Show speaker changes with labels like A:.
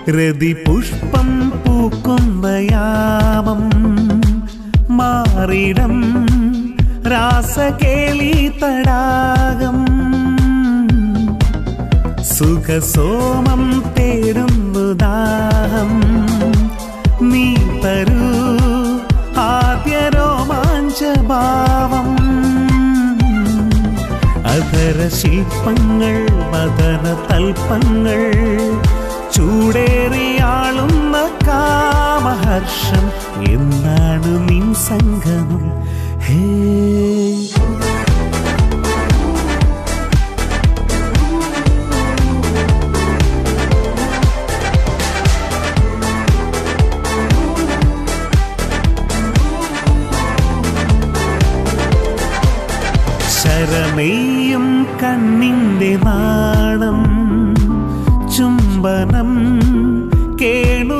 A: രതിപുഷ്പം പൂക്കുന്ന യാമം മാറിടം രാസകേളി തടാകം സുഖസോമം തേടുന്നു ദാഹം നീ തരൂ ആദ്യ രോമാഞ്ചഭാവം അധര ശില്പങ്ങൾ മദന തൽപ്പങ്ങൾ ചൂടേറിയാളുന്ന കാമഹർഷം എന്നാണ് നിൻ സംഗമം ഹേ ശരമെയ്യും കണ്ണിന്റെ നാണം ചുംബനം കേണു